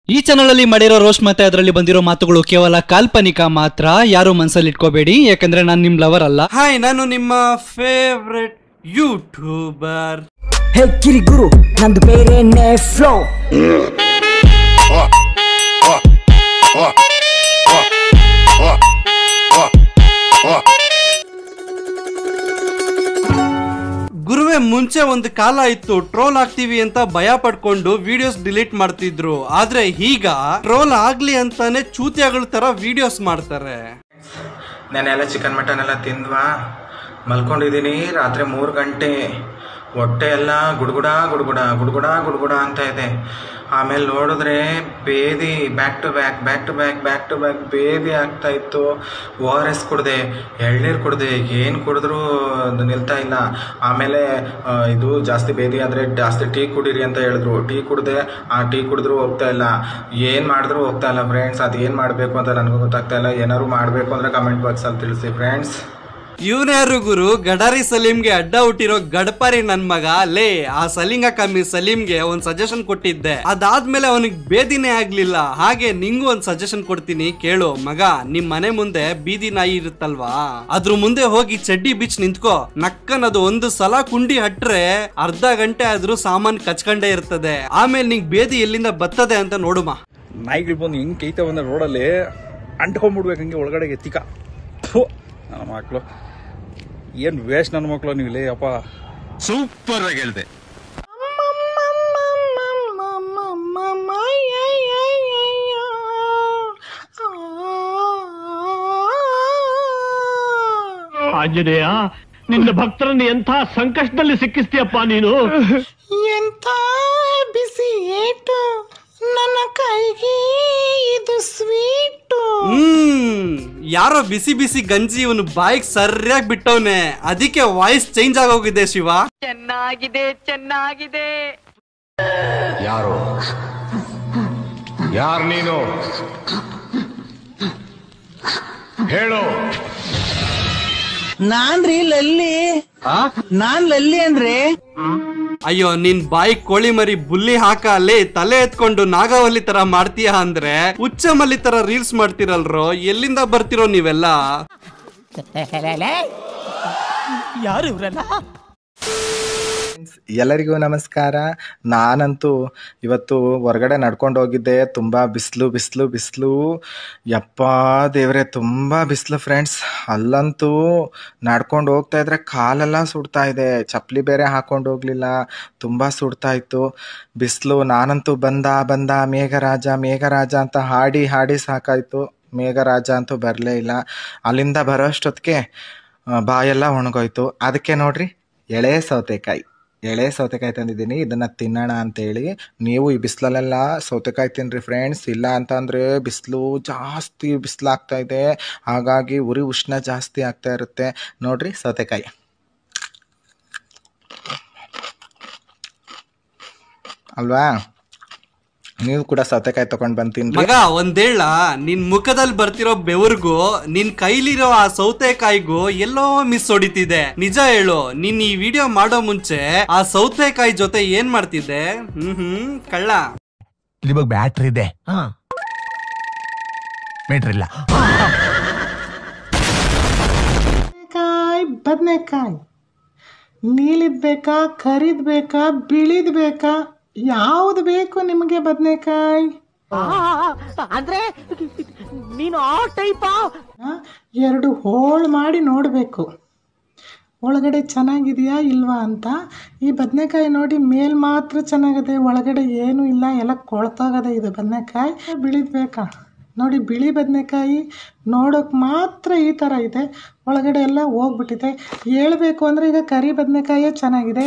ಈ ಚಾನಲ್ ಅಲ್ಲಿ ಮಾಡಿರೋ ರೋಸ್ಟ್ ಮತ್ತೆ ಅದರಲ್ಲಿ ಬಂದಿರೋ ಮಾತುಗಳು ಕೇವಲ ಕಾಲ್ಪನಿಕ ಮಾತ್ರ ಯಾರು ಮನ್ಸಲ್ಲಿ ಇಟ್ಕೋಬೇಡಿ ಯಾಕಂದ್ರೆ ನಾನು ನಿಮ್ ಲವರ್ ಅಲ್ಲ ಹಾಯ್ ನಾನು ನಿಮ್ಮ ಫೇವ್ರೆಟ್ ಯೂಟ್ಯೂಬರ್ ಹೇ ಕಿರಿಗುರು ನಂದು ಬೇರೆನೆ ಫ್ಲೋ ಗುರುವೆ ಮುಂಚೆ ಒಂದು ಕಾಲ ಇತ್ತು ಟ್ರೋಲ್ ಆಗ್ತೀವಿ ಅಂತ ಭಯ ಪಡ್ಕೊಂಡು ವಿಡಿಯೋಸ್ ಡಿಲೀಟ್ ಮಾಡ್ತಿದ್ರು ಆದ್ರೆ ಈಗ ಟ್ರೋಲ್ ಆಗ್ಲಿ ಅಂತಾನೆ ಚೂತಿಯಾಗಳ ತರ ವಿಡಿಯೋಸ್ ಮಾಡ್ತಾರೆ ನೆನೆಲ್ಲ ಚಿಕನ್ ಮಟನ್ ಎಲ್ಲ ತಿಂದ್ವಾ ಮಲ್ಕೊಂಡಿದ್ದೀನಿ ರಾತ್ರಿ ಮೂರು ಗಂಟೆ ಹೊಟ್ಟೆ ಎಲ್ಲ ಗುಡ್ಗುಡ ಗುಡ್ಗುಡ ಗುಡ್ಗುಡ ಗುಡ್ಗುಡ ಅಂತ ಇದೆ ಆಮೇಲೆ ನೋಡಿದ್ರೆ ಬೇದಿ back to back back to back back to back ಬೇದಿ ಆಗ್ತಾ ಇತ್ತು ಓ ಆರ್ ಎಸ್ ಕುಡ್ದೆ ಎಳ್ನೀರು ಕುಡ್ದೆ ಏನು ಕುಡಿದ್ರೂ ಅದು ನಿಲ್ತಾ ಇಲ್ಲ ಆಮೇಲೆ ಆ, ಇದು ಜಾಸ್ತಿ ಬೇದಿ ಆದರೆ ಜಾಸ್ತಿ ಟೀ ಕುಡೀರಿ ಅಂತ ಹೇಳಿದ್ರು ಟೀ ಕುಡ್ದೆ ಆ ಟೀ ಕುಡಿದ್ರೂ ಹೋಗ್ತಾ ಇಲ್ಲ ಏನು ಮಾಡಿದ್ರೂ ಹೋಗ್ತಾ ಇಲ್ಲ ಫ್ರೆಂಡ್ಸ್ ಅದು ಏನು ಮಾಡಬೇಕು ಅಂತ ನನಗೂ ಗೊತ್ತಾಗ್ತಾ ಇಲ್ಲ ಏನಾದ್ರು ಮಾಡಬೇಕು ಅಂದರೆ ಕಮೆಂಟ್ ಬಾಕ್ಸಲ್ಲಿ ತಿಳಿಸಿ ಫ್ರೆಂಡ್ಸ್ ಇವನ್ಯಾರು ಗುರು ಗಡಾರಿ ಸಲೀಮ್ಗೆ ಅಡ್ಡ ಹುಟ್ಟಿರೋ ಗಡಪಾರಿ ನನ್ ಮಗ ಲೇ ಆ ಸಲಿಂಗ ಕಮ್ಮಿ ಸಲೀಮ್ಗೆ ಒಂದ್ ಸಜೆಷನ್ ಕೊಟ್ಟಿದ್ದೆ ಅದಾದ್ಮೇಲೆ ಅವನಿಗೆ ಬೇದಿನೇ ಆಗ್ಲಿಲ್ಲ ಹಾಗೆ ನಿಂಗೂ ಒಂದ್ ಸಜೆಷನ್ ಕೊಡ್ತೀನಿ ಕೇಳು ಮಗ ನಿಮ್ ಮನೆ ಮುಂದೆ ಬೀದಿ ನಾಯಿ ಇರುತ್ತಲ್ವಾ ಅದ್ರ ಮುಂದೆ ಹೋಗಿ ಚಡ್ಡಿ ಬಿಚ್ ನಿಂತ್ಕೋ ನಕ್ಕನದು ಒಂದು ಸಲ ಕುಂಡಿ ಹಟ್ರೆ ಅರ್ಧ ಗಂಟೆ ಆದ್ರೂ ಸಾಮಾನ್ ಕಚ್ಕೊಂಡೇ ಇರ್ತದೆ ಆಮೇಲೆ ನಿಂಗ್ ಬೇದಿ ಎಲ್ಲಿಂದ ಬರ್ತದೆ ಅಂತ ನೋಡುಮ ನಾಯಿಗಳು ಬಂದು ಹೆಂಗ್ ಕೈತ ಬಂದ ರೋಡಲ್ಲಿ ಅಂಟ್ಕೊಂಡ್ಬಿಡ್ಬೇಕು ಹಂಗೆ ಒಳಗಡೆ ಎತ್ತಿಕ ಥು, ನನ್ನ ಮಕ್ಕಳು ಏನ್ ವೇಸ್ಟ್ ನನ್ನ ಮಕ್ಕಳು ನೀವು ಇಲ್ಲೇ ಅಪ್ಪ ಸೂಪರ್ ಆಗಿ ಹೇಳ್ದೆ ಆಂಜನೇಯ ನಿನ್ನ ಭಕ್ತರನ್ನು ಎಂಥ ಸಂಕಷ್ಟದಲ್ಲಿ ಸಿಕ್ಕಿಸ್ತೀಯಪ್ಪ ನೀನು ಎಂತ ಬಿಸಿ ಏಟು ನನ್ನ ಕೈಗೆ ಇದು ಸ್ವೀಟು ಹ್ಮ್ ಯಾರೋ ಬಿಸಿ ಬಿಸಿ ಗಂಜಿ ಇವನು ಬಾಯಿಗೆ ಸರಿಯಾಗಿ ಬಿಟ್ಟವನೆ ಅದಕ್ಕೆ ವಾಯ್ಸ್ ಚೇಂಜ್ ಆಗೋಗಿದೆ ಶಿವ ಚೆನ್ನಾಗಿದೆ ಚೆನ್ನಾಗಿದೆ ಯಾರು ಯಾರು ನೀನು ಹೇಳು ನಾನ್ರಿ ಲಲ್ಲಿ ನಾನ್ ಲಲ್ಲಿ ಅಂದ್ರೆ ಅಯ್ಯೋ ನಿನ್ ಬಾಯಿ ಕೋಳಿ ಮರಿ ಬುಲ್ಲಿ ಹಾಕ ಅಲ್ಲೇ ತಲೆ ಎತ್ಕೊಂಡು ನಾಗವಲ್ಲಿ ತರ ಮಾಡ್ತೀಯ ಅಂದ್ರೆ ಉಚ್ಚಮಲ್ಲಿ ತರ ರೀಲ್ಸ್ ಮಾಡ್ತಿರಲ್ರೋ ಎಲ್ಲಿಂದ ಬರ್ತಿರೋ ನೀವೆಲ್ಲ ಯಾರು ಇವ್ರಲ್ಲ ಎಲ್ಲರಿಗೂ ನಮಸ್ಕಾರ ನಾನಂತೂ ಇವತ್ತು ಹೊರಗಡೆ ನಡ್ಕೊಂಡು ಹೋಗಿದ್ದೆ ತುಂಬ ಬಿಸಿಲು ಬಿಸಿಲು ಬಿಸಿಲು ಯಪ್ಪ ದೇವ್ರೆ ತುಂಬ ಬಿಸಿಲು ಫ್ರೆಂಡ್ಸ್ ಅಲ್ಲಂತೂ ನಡ್ಕೊಂಡು ಹೋಗ್ತಾ ಇದ್ರೆ ಕಾಲೆಲ್ಲ ಸುಡ್ತಾ ಇದೆ ಚಪ್ಪಲಿ ಬೇರೆ ಹಾಕೊಂಡು ಹೋಗ್ಲಿಲ್ಲ ತುಂಬ ಸುಡ್ತಾ ಇತ್ತು ಬಿಸಿಲು ನಾನಂತೂ ಬಂದ ಬಂದ ಮೇಘರಾಜ ಮೇಘರಾಜ ಅಂತ ಹಾಡಿ ಹಾಡಿ ಸಾಕಾಯ್ತು ಮೇಘರಾಜ ಅಂತೂ ಬರಲೇ ಇಲ್ಲ ಅಲ್ಲಿಂದ ಬರೋ ಅಷ್ಟೊತ್ತಿಗೆ ಆ, ಬಾಯೆಲ್ಲ ಒಣಗೋಯ್ತು ಅದಕ್ಕೆ ನೋಡ್ರಿ ಎಳೆ ಸೌತೆಕಾಯಿ ಎಳೆ ಸೌತೆಕಾಯಿ ತಂದಿದ್ದೀನಿ ಇದನ್ನ ತಿನ್ನೋಣ ಅಂತೇಳಿ ನೀವು ಈ ಬಿಸಿಲಲ್ಲೆಲ್ಲ ಸೌತೆಕಾಯಿ ತಿನ್ರಿ ಫ್ರೆಂಡ್ಸ್ ಇಲ್ಲ ಅಂತ ಅಂದ್ರೆ ಬಿಸಿಲು ಜಾಸ್ತಿ ಬಿಸಿಲಾಗ್ತಾ ಇದೆ ಹಾಗಾಗಿ ಉರಿ ಉಷ್ಣ ಜಾಸ್ತಿ ಆಗ್ತಾ ಇರುತ್ತೆ ನೋಡ್ರಿ ಸೌತೆಕಾಯಿ ಅಲ್ವಾ ನೀವು ಕೂಡ ಸೌತೆಕಾಯಿ ತಗೊಂಡ್ ಬಂದ್ ತಿನ್ರಿ ಮಗ ಒಂದೇಳ ನಿನ್ ಮುಖದಲ್ಲಿ ಬರ್ತಿರೋ ಬೆವರ್ಗೂ ನಿನ್ ಕೈಲಿರೋ ಆ ಸೌತೆಕಾಯಿಗೂ ಎಲ್ಲೋ ಮಿಸ್ ಹೊಡಿತಿದೆ ನಿಜ ಹೇಳು ನೀನ್ ಈ ವಿಡಿಯೋ ಮಾಡೋ ಮುಂಚೆ ಆ ಸೌತೆಕಾಯಿ ಜೊತೆ ಏನ್ ಮಾಡ್ತಿದ್ದೆ ಹ್ಮ್ ಹ್ಮ್ ಕಳ್ಳ ನಿಮಗ್ ಬ್ಯಾಟ್ರಿ ಇದೆ ಮೀಟ್ರ್ ಇಲ್ಲ ಕಾಯಿ ಬದನೆಕಾಯಿ ನೀಲಿದ್ ಬೇಕಾ ಕರಿದ್ ಬೇಕಾ ಬಿಳಿದ್ ಬೇಕಾ ಯಾವ್ದು ಬೇಕು ನಿಮಗೆ ಬದನೆಕಾಯಿ ಅಂದ್ರೆ ನೀನು ಆ ಟೈಪ್ ಎರಡು ಹೋಳು ಮಾಡಿ ನೋಡಬೇಕು ಒಳಗಡೆ ಚೆನ್ನಾಗಿದೆಯಾ ಇಲ್ವಾ ಅಂತ ಈ ಬದನೆಕಾಯಿ ನೋಡಿ ಮೇಲ್ ಮಾತ್ರ ಚೆನ್ನಾಗಿದೆ ಒಳಗಡೆ ಏನೂ ಇಲ್ಲ ಎಲ್ಲ ಕೊಳ್ತೋಗದೆ ಇದು ಬದನೆಕಾಯಿ ಬಿಳಿದ್ ಬೇಕಾ ನೋಡಿ ಬಿಳಿ ಬದನೆಕಾಯಿ ನೋಡೋಕೆ ಮಾತ್ರ ಈ ಥರ ಇದೆ ಒಳಗಡೆ ಎಲ್ಲ ಹೋಗ್ಬಿಟ್ಟಿದೆ ಹೇಳ್ಬೇಕು ಅಂದರೆ ಈಗ ಕರಿ ಬದನೆಕಾಯೇ ಚೆನ್ನಾಗಿದೆ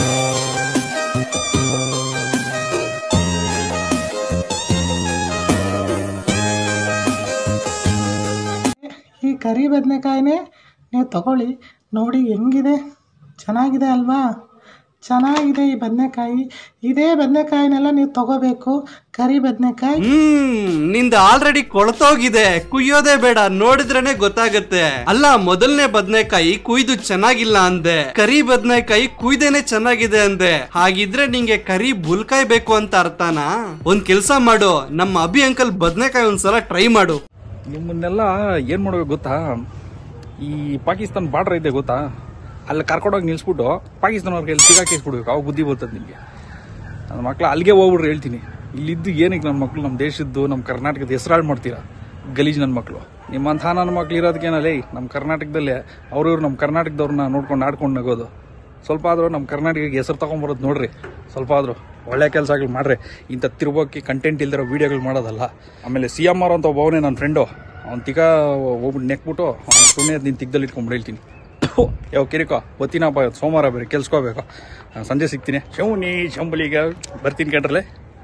ಈ ಕರಿ ಬದನೆಕಾಯಿನೇ ನೀವು ತಗೊಳ್ಳಿ ನೋಡಿ ಹೆಂಗಿದೆ ಚೆನ್ನಾಗಿದೆ ಅಲ್ವಾ ಚೆನ್ನಾಗಿದೆ ಈ ಬದನೆಕಾಯಿ ಇದೇ ಬದನೆಕಾಯಿನೆಲ್ಲ ನೀವು ತಗೋಬೇಕು ಕರಿ ಬದನೆಕಾಯಿ ಹ್ಮ್ ನಿಂದ ಆಲ್ರೆಡಿ ಕೊಳ್ತೋಗಿದೆ ಕುಯ್ಯೋದೇ ಬೇಡ ನೋಡಿದ್ರೇನೆ ಗೊತ್ತಾಗತ್ತೆ ಅಲ್ಲ ಮೊದಲನೇ ಬದ್ನೆಕಾಯಿ ಕುಯ್ದು ಚೆನ್ನಾಗಿಲ್ಲ ಅಂದೆ ಕರಿ ಬದ್ನೆಕಾಯಿ ಕುಯ್ದೇನೆ ಚೆನ್ನಾಗಿದೆ ಅಂದೆ ಹಾಗಿದ್ರೆ ನಿಂಗೆ ಕರಿ ಬುಲ್ಕಾಯಿ ಬೇಕು ಅಂತ ಅರ್ಥನಾ ಒಂದ್ ಕೆಲ್ಸ ಮಾಡು ನಮ್ಮ ಅಭಿ ಅಂಕಲ್ ಬದ್ನೆಕಾಯಿ ಒಂದ್ಸಲ ಟ್ರೈ ಮಾಡು ನಿಮ್ಮನ್ನೆಲ್ಲ ಏನ್ ಮಾಡ್ಬೇಕು ಗೊತ್ತಾ ಈ ಪಾಕಿಸ್ತಾನ ಬಾರ್ಡರ್ ಐತೆ ಗೊತ್ತಾ ಅಲ್ಲಿ ಕರ್ಕೊಂಡೋಗಿ ನಿಲ್ಸ್ಬಿಟ್ಟು ಪಾಕಿಸ್ತಾನವ್ರ ಕೈಯಲ್ಲಿ ಸಿಗಾಕಿಸ್ಬಿಡ್ಬೇಕು ಅವಾಗ ಬುದ್ಧಿ ಬರ್ತದೆ ನಿಮಗೆ ನನ್ನ ಮಕ್ಳು ಅಲ್ಲಿಗೆ ಹೋಗ್ಬಿಡ್ರಿ ಹೇಳ್ತೀನಿ ಇಲ್ಲಿದ್ದು ಏನಕ್ಕೆ ನನ್ನ ಮಕ್ಳು ನಮ್ಮ ದೇಶದ್ದು ನಮ್ಮ ಕರ್ನಾಟಕದ ಹೆಸರಾಳು ಮಾಡ್ತೀರಾ ಗಲೀಜ್ ನನ್ನ ಮಕ್ಕಳು ನಿಮ್ಮಂಥ ನನ್ನ ಮಕ್ಳು ಇರೋದಕ್ಕೇನಲ್ಲೇ ನಮ್ಮ ಕರ್ನಾಟಕದಲ್ಲೇ ಅವ್ರವ್ರು ನಮ್ಮ ಕರ್ನಾಟಕದವ್ರನ್ನ ನೋಡ್ಕೊಂಡು ಆಡ್ಕೊಂಡು ನಗೋದು ಸ್ವಲ್ಪ ಆದ್ರೂ ನಮ್ಮ ಕರ್ನಾಟಕಕ್ಕೆ ಹೆಸರು ತಗೊಂಬರೋದು ನೋಡ್ರಿ ಸ್ವಲ್ಪ ಆದ್ರೂ ಒಳ್ಳೆ ಕೆಲಸಗಳು ಮಾಡ್ರಿ ಇಂಥ ತಿರುಬೋಕೆ ಕಂಟೆಂಟ್ ಇಲ್ದಿರೋ ವೀಡಿಯೋಗಳು ಮಾಡೋದಲ್ಲ ಆಮೇಲೆ ಸಿ ಎಮ್ ಆರ್ ಅಂತ ಒಬ್ಬವನೇ ನನ್ನ ಫ್ರೆಂಡು ಅವ್ನು ತಿಗ ಹೋಗ್ಬಿಟ್ಟು ನೆಕ್ಬಿಟ್ಟು ಅವ್ನು ಸುಮ್ಮನೆ ನಿನ್ನ ತಿಗ್ದಲ್ಲಿ ಇಟ್ಕೊಂಡು ಹೇಳ್ತೀನಿ ಯಾವ ಕಿರಿಕೋ ಒತ್ತಿನಪ್ಪ ಇವತ್ತು ಸೋಮವಾರ ಬೇರೆ ಕೆಲ್ಸ್ಕೋಬೇಕು ನಾನ್ ಸಂಜೆ ಸಿಗ್ತೀನಿ ಶೌನಿ ಶಂಬಲಿಗೆ ಬರ್ತೀನಿ ಕೇಳ್ರಲ್ಲೇ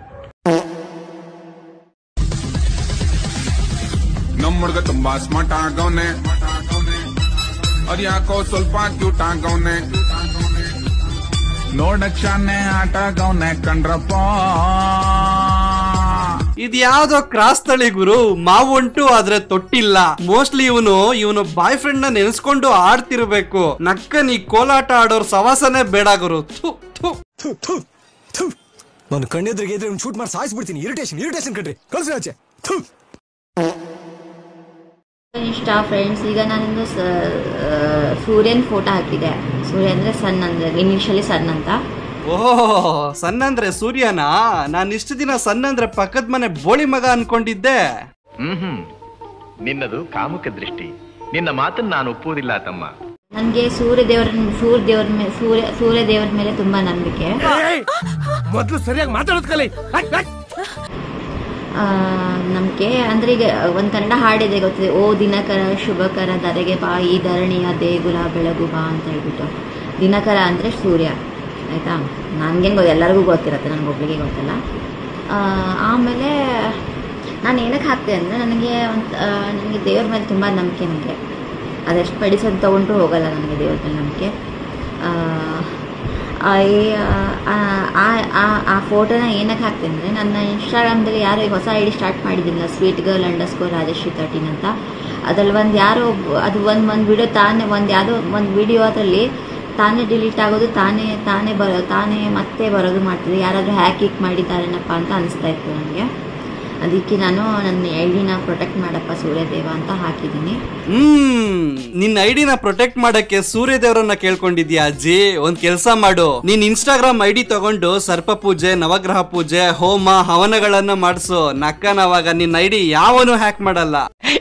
ನಮ್ ಹುಡ್ಗ ತುಂಬಾ ಸ್ಮಾರ್ಟ್ ಆಗವ್ನೆ ಅದ್ಯಾಕೋ ಸ್ವಲ್ಪ ಕ್ಯೂಟ್ ಆಗವ್ನೆ ನೋಡಕ್ ಶಾನೆ ಆಟ ಆಗವ್ನೆ ಕಂಡ್ರಪ್ಪ ಇದ್ಯಾವ್ದೋ ಕ್ರಾಸ್ ತಳಿ ಗುರು ಮಾವುಂಟು ಆದ್ರೆ ತೊಟ್ಟಿಲ್ಲ ಮೋಸ್ಟ್ಲಿ ಇವನು ಇವನು ಬಾಯ್ ಫ್ರೆಂಡ್ ನ ನೆನೆಸ್ಕೊಂಡು ಆಡ್ತಿರ್ಬೇಕು ನಕ್ಕನ್ ಈ ಕೋಲಾಟ ಆಡೋರ್ ಸವಾಸನೆ ಬೇಡ ಗುರು ಥು, ಥು. ನಾನು ಕಣ್ಣೆದ್ರಿಗೆ ಇದ್ರೆ ಶೂಟ್ ಮಾಡಿ ಸಾಯಿಸ್ಬಿಡ್ತೀನಿ ಇರಿಟೇಷನ್ ಇರಿಟೇಷನ್ ಕಣ್ರಿ ಕಳ್ಸಿ ಆಚೆ ಥು. ಇಷ್ಟ ಫ್ರೆಂಡ್ಸ್ ಈಗ ನಾನೊಂದು ಸ- ಆ, ಸೂರ್ಯನ್ ಫೋಟೋ ಹಾಕಿದೆ ಸೂರ್ಯ ಅಂದ್ರೆ ಸನ್ ಅಂದ್ರೆ ಇನಿಷಿಯಲಿ ಸನ್ ಅಂತ ಓಹ್ ಸಣ್ಣ ಅಂದ್ರೆ ಸೂರ್ಯನಾ ನಾನ್ ಇಷ್ಟು ದಿನ ಸಣ್ಣ ಅಂದ್ರೆ ಪಕ್ಕದ ಮನೆ ಬೋಳಿ ಮಗ ಅನ್ಕೊಂಡಿದ್ದೆ ಹ್ಮ್ ಹ್ಮ್ ನಿನ್ನದು ಕಾಮುಕ ದೃಷ್ಟಿ ನಿನ್ನ ಮಾತನ್ನ ನಾನು ಒಪ್ಪುವುದಿಲ್ಲ ತಮ್ಮ ನನಗೆ ಸೂರ್ಯ ದೇವರ ಸೂರ್ಯ ದೇವರ ಮೇಲೆ ಸೂರ್ಯ ಸೂರ್ಯ ದೇವರ ಮೇಲೆ ತುಂಬಾ ನಂಬಿಕೆ ಮೊದ್ಲು ಸರಿಯಾಗಿ ಮಾತಾಡೋದ್ ಕಲಿ ನಂಬಿಕೆ ಅಂದ್ರೆ ಈಗ ಒಂದು ಕನ್ನಡ ಹಾಡಿದೆ ಗೊತ್ತಿದೆ ಓ ದಿನಕರ ಶುಭಕರ ಧರೆಗೆ ಬಾ ಈ ಧರಣಿಯ ದೇಗುಲ ಬೆಳಗು ಬಾ ಅಂತ ಹೇಳ್ಬಿಟ್ಟು ದಿನಕರ ಅಂದರೆ ಸೂರ್ಯ ಆಯಿತಾ ನನಗೇನು ಗೊತ್ತು ಎಲ್ಲರಿಗೂ ಗೊತ್ತಿರುತ್ತೆ ನನಗೊಬ್ಳಿಗೆ ಗೊತ್ತಲ್ಲ ಆ, ಆಮೇಲೆ ನಾನು ಏನಕ್ಕೆ ಹಾಕ್ತೆ ಅಂದರೆ ನನಗೆ ಒಂದು ನನಗೆ ದೇವ್ರ ಮೇಲೆ ತುಂಬ ನಂಬಿಕೆ ನನಗೆ ಅದೆಷ್ಟು ಮೆಡಿಸನ್ ತೊಗೊಂಡ್ರು ಹೋಗಲ್ಲ ನನಗೆ ದೇವ್ರ ಮೇಲೆ ನಂಬಿಕೆ ಆ, ಆ ಈ- ಆ- ಆ- ಆ- ಆ ಫೋಟೋನ ಏನಕ್ಕೆ ಹಾಕ್ತೀನಿ ಅಂದರೆ ನನ್ನ ಇನ್ಸ್ಟಾಗ್ರಾಮ್ದಲ್ಲಿ ಯಾರೋ ಈಗ ಹೊಸ ಐ ಡಿ ಸ್ಟಾರ್ಟ್ ಮಾಡಿದ್ದಿಲ್ಲ sweet girl underscore Rajashree thirteen ಅಂತ ಅದ್ರಲ್ಲಿ ಒಂದು ಯಾರೋ ಒಬ್ಬ- ಅದು ಒಂದು ಒಂದು ವಿಡಿಯೋ ತಾನೇ ಒಂದು ಯಾವುದೋ ಒಂದು ವಿಡಿಯೋ ಅದರಲ್ಲಿ ತಾನೇ ಡಿಲೀಟ್ ಆಗೋದು ತಾನೇ ತಾನೇ ಬರೋ ತಾನೇ ಮತ್ತೆ ಬರೋದು ಮಾಡ್ತಿದೆ ಯಾರಾದರೂ ಹ್ಯಾಕ್ ಹೀಕ್ ಮಾಡಿದ್ದಾರೇನಪ್ಪ ಅಂತ ಅನಿಸ್ತಾ ಇತ್ತು ನನಗೆ ಅದಕ್ಕೆ ನಾನು ನನ್ನ ಐ ಡಿನ ಪ್ರೊಟೆಕ್ಟ್ ಮಾಡಪ್ಪ ಸೂರ್ಯದೇವ ಅಂತ ಹಾಕಿದ್ದೀನಿ ಹ್ಮ್ ನಿನ್ನ ಐಡಿನ ಪ್ರೊಟೆಕ್ಟ್ ಮಾಡಕ್ಕೆ ಸೂರ್ಯ ದೇವರನ್ನ ಕೇಳ್ಕೊಂಡಿದ್ಯಾ ಅಜ್ಜಿ ಒಂದ್ ಕೆಲ್ಸ ಮಾಡು ನೀನ್ ಇನ್ಸ್ಟಾಗ್ರಾಮ್ ಐಡಿ ತಗೊಂಡು ಸರ್ಪ ಪೂಜೆ ನವಗ್ರಹ ಪೂಜೆ ಹೋಮ ಹವನಗಳನ್ನ ಮಾಡಿಸು ನಕ್ಕನವಾಗ ನಿನ್ನ ಐಡಿ ಯಾವನು ಹ್ಯಾಕ್ ಮಾಡಲ್ಲ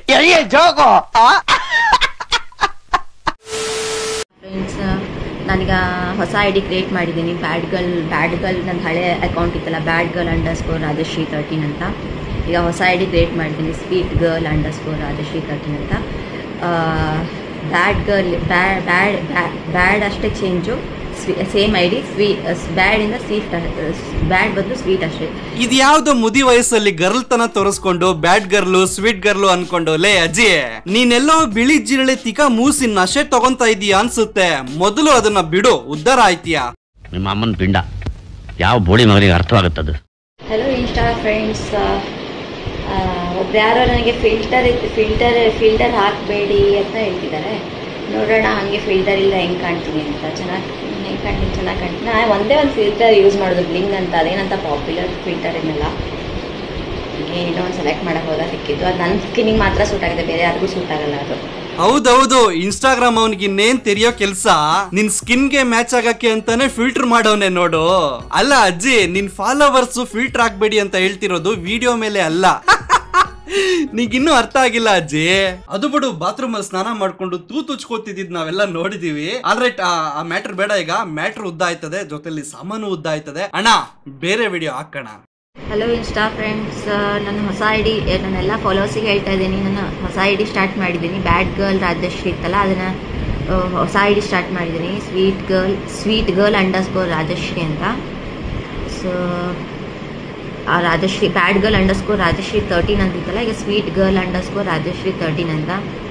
ಫ್ರೆಂಡ್ಸ್ ನಾನೀಗ ಹೊಸ ಐ ಡಿ ಕ್ರಿಯೇಟ್ ಮಾಡಿದ್ದೀನಿ ಬ್ಯಾಡ್ ಗರ್ಲ್ ಬ್ಯಾಡ್ ಗರ್ಲ್ ನನ್ನ ಹಳೆ ಅಕೌಂಟ್ ಇತ್ತಲ್ಲ bad girl underscore Rajashree thirteen ಅಂತ ಈಗ ಹೊಸ ಐ ಡಿ ಕ್ರಿಯೇಟ್ ಮಾಡಿದ್ದೀನಿ sweet girl underscore Rajashree thirteen ಅಂತ ಬ್ಯಾಡ್ ಗರ್ಲ್ ಬ್ಯಾಡ್ ಬ್ಯಾಡ್ ಬ್ಯಾಡ್ ಅಷ್ಟೇ ಚೇಂಜು ಸೇಮ್ ಐ ಡಿ ಸ್ವೀ ಬ್ಯಾಡಿಂದ ಸ್ವೀಟ್ ಬ್ಯಾಡ್ ಬದಲು ಸ್ವೀಟ್ ಅಷ್ಟೇ ಇದ್ಯಾವ್ದೋ ಮುದಿ ವಯಸ್ಸಲ್ಲಿ ಗರ್ಲ್ ತನ ತೋರಿಸ್ಕೊಂಡು ಬ್ಯಾಡ್ ಗರ್ಲು ಸ್ವೀಟ್ ಗರ್ಲು ಅನ್ಕೊಂಡು ಲೇ ಅಜ್ಜಿ ನೀನೆಲ್ಲೋ ಬಿಳಿ ಜಿರಳೆ ತಿಕ ಮೂಸಿ ನಶೆ ತಗೊಂತ ಇದೀಯ ಅನ್ಸುತ್ತೆ ಮೊದಲು ಅದನ್ನ ಬಿಡು ಉದ್ಧಾರ ಆಯ್ತೀಯಾ ನಿಮ್ಮ ಅಮ್ಮನ ಪಿಂಡ ಯಾವ ಬೋಳಿ ಮಗನಿಗೆ ಅರ್ಥವಾಗುತ್ತದು ಹಲೋ ಇನ್ಸ್ಟಾ ಫ್ರೆಂಡ್ಸ್ ಒಬ್ರು ಯಾರೋ ನನಗೆ ಫಿಲ್ಟರ್ ಫಿಲ್ಟರ್ ಫಿಲ್ಟರ್ ಹಾಕಬೇಡಿ ಅಂತ ಹೇಳ್ತಿದ್ದಾರೆ ನೋಡೋಣ ಹಾಗೆ ಫಿಲ್ಟರ್ ಇಲ್ಲ ಹೆಂಗೆ ಕಾಣ್ತೀನಿ ಅಂತ ಚೆನ್ನಾಗಿ ಹೆಂಗೆ ಕಾಣ್ತೀನಿ ಚೆನ್ನಾಗಿ ಕಾಣ್ತೀನಿ ನಾನು ಒಂದೇ ಒಂದು ಫಿಲ್ಟರ್ ಯೂಸ್ ಮಾಡೋದು ಬ್ಲಿಂಗ್ ಅಂತ ಅದೇನಂತ ಪಾಪ್ಯುಲರ್ ಫಿಲ್ಟರ್ ಏನಲ್ಲ ನನಗೆ ಏನೋ ಒಂದು ಸೆಲೆಕ್ಟ್ ಮಾಡೋಕೆ ಹೋದ ಸಿಕ್ಕಿದ್ದು ಅದು ನನ್ನ ಸ್ಕಿನ್ನಿಗೆ ಮಾತ್ರ ಸೂಟ್ ಆಗಿದೆ ಬೇರೆ ಯಾರಿಗೂ ಸೂಟ್ ಆಗಲ್ಲ ಅದು ಹೌದೌದು ಇನ್ಸ್ಟಾಗ್ರಾಮ್ ಅವನಿಗೆ ಇನ್ನೇನ್ ತೆರಿಯೋ ಕೆಲ್ಸ ನಿನ್ ಸ್ಕಿನ್ ಗೆ ಮ್ಯಾಚ್ ಆಗಕ್ಕೆ ಅಂತಾನೆ ಫಿಲ್ಟರ್ ಮಾಡವನೆ ನೋಡು ಅಲ್ಲ ಅಜ್ಜಿ ನಿನ್ ಫಾಲೋವರ್ಸ್ ಫಿಲ್ಟರ್ ಹಾಕ್ಬೇಡಿ ಅಂತ ಹೇಳ್ತಿರೋದು ವಿಡಿಯೋ ಮೇಲೆ ಅಲ್ಲ ನಿಗಿನ್ನೂ ಅರ್ಥ ಆಗಿಲ್ಲ ಅಜ್ಜಿ ಅದು ಬಿಡು ಬಾತ್ರೂಮ್ ಅಲ್ಲಿ ಸ್ನಾನ ಮಾಡ್ಕೊಂಡು ತೂ ತುಚ್ಕೋತಿದ್ ನಾವೆಲ್ಲ ನೋಡಿದೀವಿ ಆದ್ರೆ ಆ- ಆ ಮ್ಯಾಟ್ರ್ ಬೇಡ ಈಗ ಮ್ಯಾಟ್ರ್ ಉದ್ದ ಆಯ್ತದೆ ಜೊತೆಲಿ ಸಾಮಾನು ಉದ್ದ ಆಯ್ತದೆ ಅಣ್ಣ ಬೇರೆ ವಿಡಿಯೋ ಹಾಕೋಣ ಹಲೋ ಇನ್ಸ್ಟಾ ಫ್ರೆಂಡ್ಸ್ ನನ್ನ ಹೊಸ ಐ ಡಿ ನನ್ನೆಲ್ಲ ಫಾಲೋವರ್ಸಿಗೆ ಹೇಳ್ತಾ ಇದ್ದೀನಿ ನಾನು ಹೊಸ ಐ ಡಿ ಸ್ಟಾರ್ಟ್ ಮಾಡಿದ್ದೀನಿ ಬ್ಯಾಡ್ ಗರ್ಲ್ ರಾಜಶ್ರೀ ಇತ್ತಲ್ಲ ಅದನ್ನು ಹೊಸ ಐ ಡಿ ಸ್ಟಾರ್ಟ್ ಮಾಡಿದ್ದೀನಿ sweet girl sweet girl underscore Rajashree ಅಂತ ಸೊ ಆ Rajashree bad girl underscore Rajashree thirteen ಅಂತಿತ್ತಲ್ಲ ಈಗ sweet girl underscore Rajashree thirteen ಅಂತ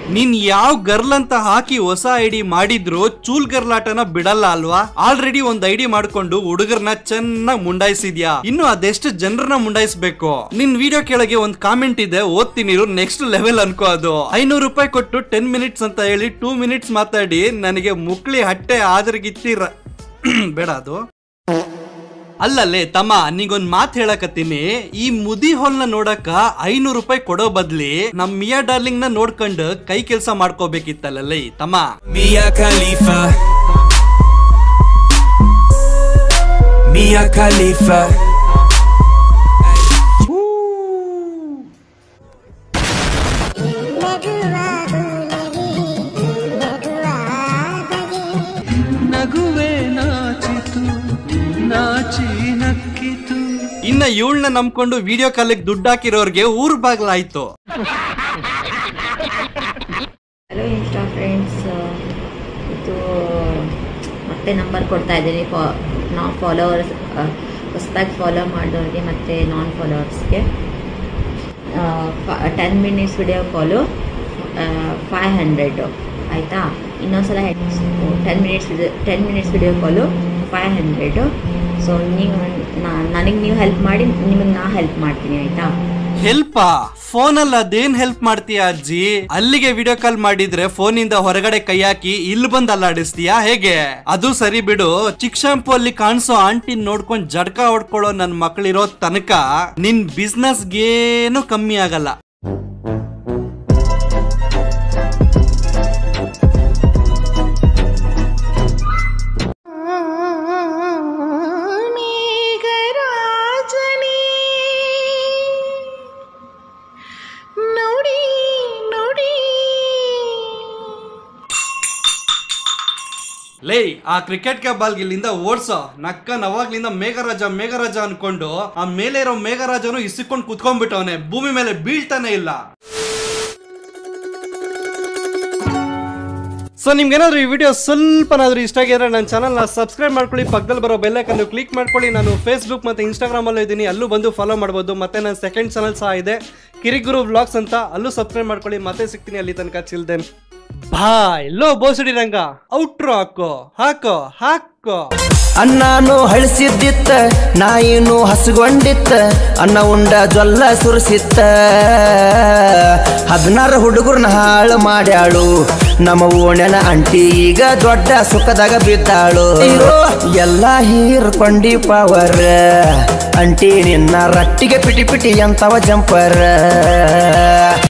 ನೀನ್ ಯಾವ ಗರ್ಲ್ ಅಂತ ಹಾಕಿ ಹೊಸ ಐಡಿ ಮಾಡಿದ್ರು ಚೂಲ್ ಗರ್ಲಾಟನ ಬಿಡಲ್ಲ ಅಲ್ವಾ ಆಲ್ರೆಡಿ ಒಂದ್ ಐಡಿ ಮಾಡ್ಕೊಂಡು ಹುಡುಗರ್ನ ಚೆನ್ನಾಗ್ ಮುಂಡಾಯಿಸಿದ್ಯಾ ಇನ್ನು ಅದೆಷ್ಟು ಜನರನ್ನ ಮುಂಡಾಯಿಸ್ಬೇಕು ನಿನ್ ವಿಡಿಯೋ ಕೆಳಗೆ ಒಂದ್ ಕಾಮೆಂಟ್ ಇದೆ ಓದ್ತೀನಿ ನೆಕ್ಸ್ಟ್ ಲೆವೆಲ್ ಅನ್ಕೋ ಅದು ಐನೂರು ರೂಪಾಯಿ ಕೊಟ್ಟು ಟೆನ್ ಮಿನಿಟ್ಸ್ ಅಂತ ಹೇಳಿ ಟೂ ಮಿನಿಟ್ಸ್ ಮಾತಾಡಿ ನನಗೆ ಮುಕ್ಳಿ ಹಟ್ಟೆ ಆದ್ರಗಿತ್ತಿರ ಬೇಡ ಅದು ಅಲ್ಲಲ್ಲೇ ತಮ್ಮ ನಿಗೊಂದ್ ಮಾತ್ ಹೇಳಕತ್ತೀನಿ ಈ ಮುದಿ ಹೊಲ್ನ ನೋಡಕ ಐನೂರು ರೂಪಾಯಿ ಕೊಡೋ ಬದ್ಲಿ ನಮ್ ಮಿಯಾ ಡಾರ್ಲಿಂಗ್ ನ ನೋಡ್ಕೊಂಡು ಕೈ ಕೆಲ್ಸ ಮಾಡ್ಕೋಬೇಕಿತ್ತಲ್ಲೇ ತಮ್ಮ Mia Khalifa. Mia Khalifa. ನಗುವೆ ನಾಚಿತು ನಾಚಿ ನಕ್ಕಿತು ಇನ್ನ ಇವಳನ್ನ ನಂಬ್ಕೊಂಡು ವಿಡಿಯೋ ಕಾಲಿಗೆ ದುಡ್ಡು ಹಾಕಿರೋರ್ಗೆ ಊರ್ ಬಾಗ್ಲಾಯ್ತು ಹಲೋ ಇನ್ಸ್ಟಾ ಫ್ರೆಂಡ್ಸ್ ಇದು ಮತ್ತೆ ನಂಬರ್ ಕೊಡ್ತಾ ಇದ್ದೀನಿ ಫಾ ನಾನ್ ಫಾಲೋವರ್ಸ್ ಹೊಸದಾಗಿ ಫಾಲೋ ಮಾಡಿದವ್ರಿಗೆ ಮತ್ತು ನಾನ್ ಫಾಲೋವರ್ಸ್ಗೆ ten minutes video call five hundred ಆಯಿತಾ ಇನ್ನೊಂದ್ಸಲ ten minutes ten minutes video call five hundred so ನೀವು ನನಗೆ ನೀವು ಹೆಲ್ಪ್ ಮಾಡಿ ನಿಮಗೆ ನಾ ಹೆಲ್ಪ್ ಮಾಡ್ತೀನಿ ಆಯಿತಾ ಹೆಲ್ಪಾ ಫೋನಲ್ಲಿ ಅದೇನ್ ಹೆಲ್ಪ್ ಮಾಡ್ತೀಯ ಅಜ್ಜಿ ಅಲ್ಲಿಗೆ ವಿಡಿಯೋ ಕಾಲ್ ಮಾಡಿದ್ರೆ ಫೋನ್ ಇಂದ ಹೊರಗಡೆ ಕೈ ಹಾಕಿ ಇಲ್ಲಿ ಬಂದ್ ಅಲ್ಲಾಡಿಸ್ತೀಯಾ ಹೇಗೆ ಅದು ಸರಿ ಬಿಡು ಚಿಕ್ ಶಾಂಪು ಅಲ್ಲಿ ಕಾಣಿಸೋ ಆಂಟಿ ನೋಡ್ಕೊಂಡ್ ಜಡ್ಕ ಹೊಡ್ಕೊಳ್ಳೋ ನನ್ ಮಕ್ಳಿರೋ ತನಕ ನಿನ್ ಬಿಸ್ನೆಸ್ಗೇನು ಕಮ್ಮಿ ಆಗಲ್ಲ ಮೇಘರಾಜನೇ ನೋಡಿ ನೋಡಿ ಲೇ ಆ ಕ್ರಿಕೆಟ್ ಕ್ಯಾಬ್ ಬಾಲ್ ಇಲ್ಲಿಂದ ಓಡ್ಸೋ ನಕ್ಕನ್ ಅವಾಗ್ಲಿಂದ ಮೇಘರಾಜ ಮೇಘರಾಜ ಅನ್ಕೊಂಡು ಆ ಮೇಲೆ ಇರೋ ಮೇಘರಾಜನು ಇಸಿಕೊಂಡು ಕುತ್ಕೊಂಡ್ಬಿಟ್ಟವನೆ ಭೂಮಿ ಮೇಲೆ ಬೀಳ್ತಾನೆ ಇಲ್ಲ ಸೊ ನಿಮ್ಗೇನಾದ್ರೂ ಈ ವಿಡಿಯೋ ಸ್ವಲ್ಪನಾದ್ರೂ ಇಷ್ಟ ಆಗಿದ್ರೆ ನನ್ನ ಚಾನಲ್ನ ಸಬ್ಸ್ಕ್ರೈಬ್ ಮಾಡ್ಕೊಳ್ಳಿ ಪಕ್ಕದಲ್ಲಿ ಬರೋ ಬೆಲ್ಲೈಕನ್ನು ಕ್ಲಿಕ್ ಮಾಡ್ಕೊಳ್ಳಿ ನಾನು ಫೇಸ್ಬುಕ್ ಮತ್ತು ಇನ್ಸ್ಟಾಗ್ರಾಮಲ್ಲೂ ಇದ್ದೀನಿ ಅಲ್ಲೂ ಬಂದು ಫಾಲೋ ಮಾಡ್ಬೋದು ಮತ್ತೆ ನನ್ನ ಸೆಕೆಂಡ್ ಚಾನಲ್ ಸಹ ಇದೆ ಕಿರಿಗುರು ವ್ಲಾಗ್ಸ್ ಅಂತ ಅಲ್ಲೂ ಸಬ್ಸ್ಕ್ರೈಬ್ ಮಾಡ್ಕೊಳ್ಳಿ ಮತ್ತೆ ಸಿಗ್ತೀನಿ ಅಲ್ಲಿ ತನಕ ಚಿಲ್ದೇನ್ ಬಾಯ್ ಲೋ ಬೋಸಡಿ ರಂಗ ಔಟ್ರೋ ಹಾಕೋ ಹಾಕೋ ಹಾಕೋ ಅನ್ನಾನು ಹಳಿಸಿದ್ದಿತ್ತ ನಾಯಿನು ಹಸುಗೊಂಡಿತ್ತ ಅನ್ನ ಉಂಡ ಜೊಲ್ಲ ಸುರಿಸಿತ್ತ ಹದಿನಾರು ಹುಡುಗರನ್ನ ಹಾಳು ಮಾಡ್ಯಾಳು ನಮ್ಮ ಓಣ್ಯನ ಅಂಟಿ ಈಗ ದೊಡ್ಡ ಸುಖದಾಗ ಬಿದ್ದಾಳು ಇರೋ ಎಲ್ಲ ಹೀರ್ಕೊಂಡಿ ಪವರ್ ಅಂಟಿ ನಿನ್ನ ರಟ್ಟಿಗೆ ಪಿಟಿ ಪಿಟಿ ಅಂತವ ಜಂಪರ್